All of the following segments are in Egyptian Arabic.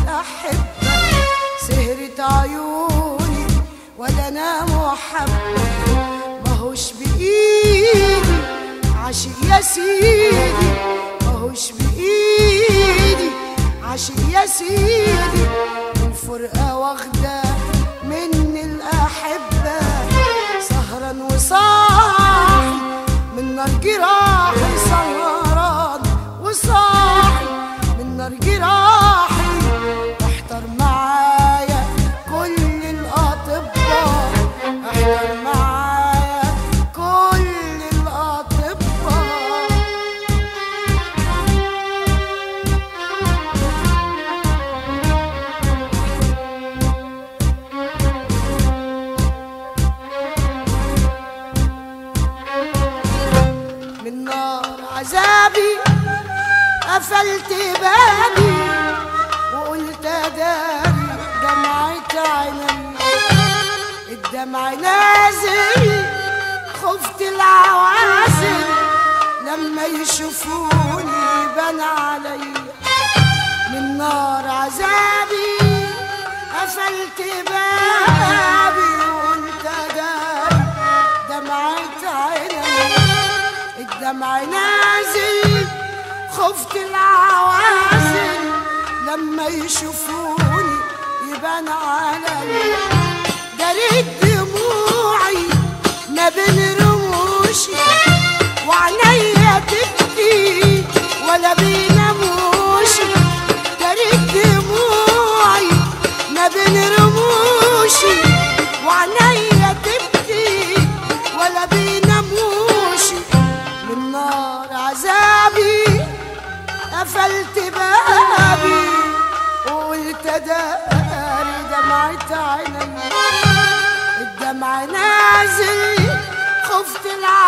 الأحبة سهرت عيوني ولا أنام وحبة ماهوش بإيدي عاشق يا سيدي ماهوش بإيدي عاشق يا سيدي الفرقة واخدة مني الأحبة سهران وصاحي من نار جراحي سهران وصاحي من نار جراحي احضر معايا كل الأطباء احضر معايا كل الأطباء من نار عذابي قفلت بابي وقلت داري دمعة عيني الدمع نازل خفت العوازل لما يشوفوني بان عليا من نار عذابي قفلت بابي وقلت داري دمعة عيني الدمع نازل خفت العوازل لما يشوفوني يبان عليا جريت دموعي ما بين رموشي وعينيا تبكي ولا بيناموشي جريت دموعي ما بين رموشي وعينيا تبكي ولا بيناموشي من نار عذابي قفلت بابي وقلت داري دمعة عيني الدمع نازل خفت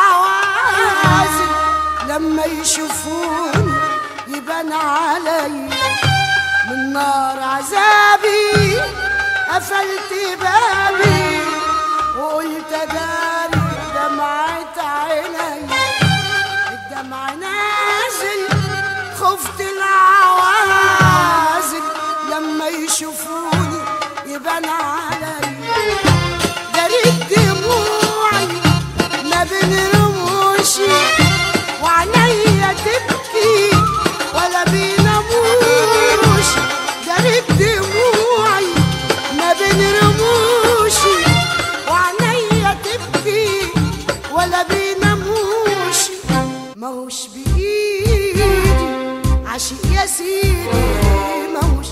العوازل لما يشوفوني يبان علي من نار عذابي قفلت بابي وقلت داري دمعة عيني الدمع نازل خفت العوازل لما يشوفوني يبان علي جريت دموعي ما بين رموشي وعينيا تبكي ولا بيناموش جريت دموعي ما بين رموشي وعينيا تبكي ولا بيناموش ماهوش بإيدي عاشق يا سيدي ماهوش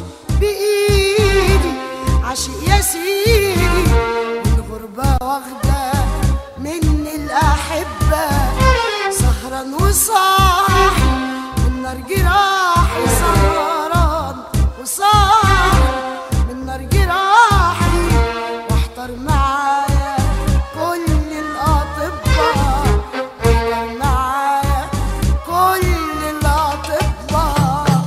بإيدي عاشق يا سيدي والغربة واخدة مني الأحبة سهران وصاحي من نار جراحي سهران وصاحي من نار جراحي واحضر معايا كل الأطباء احضر معايا كل الأطباء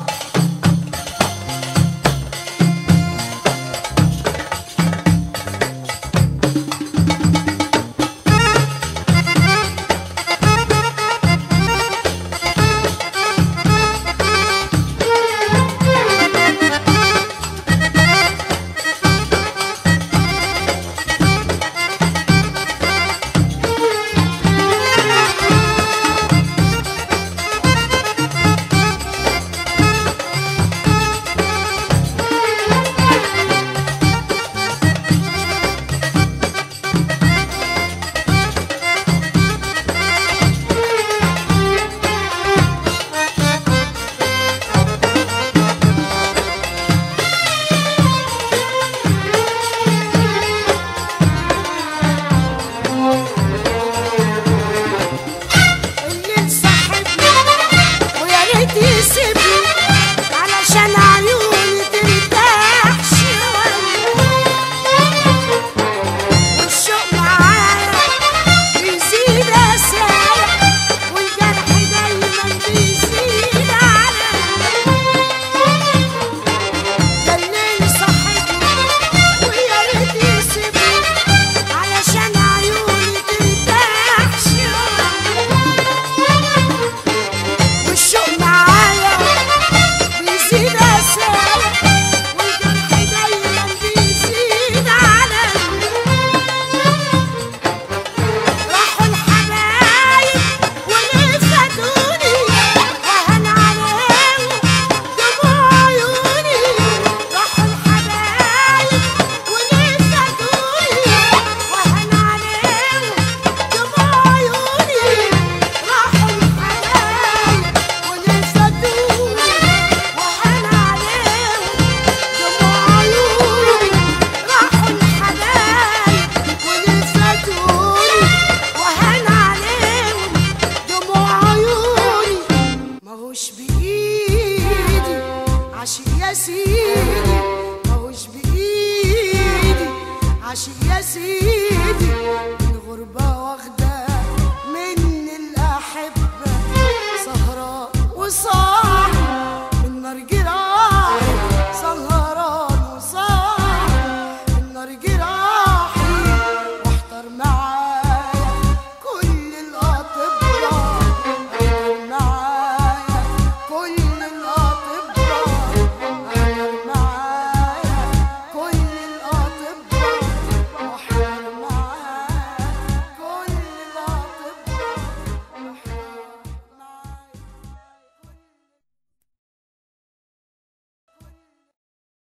عاشق يا سيدي الغربة واخدة من الأحبة سهرة وصار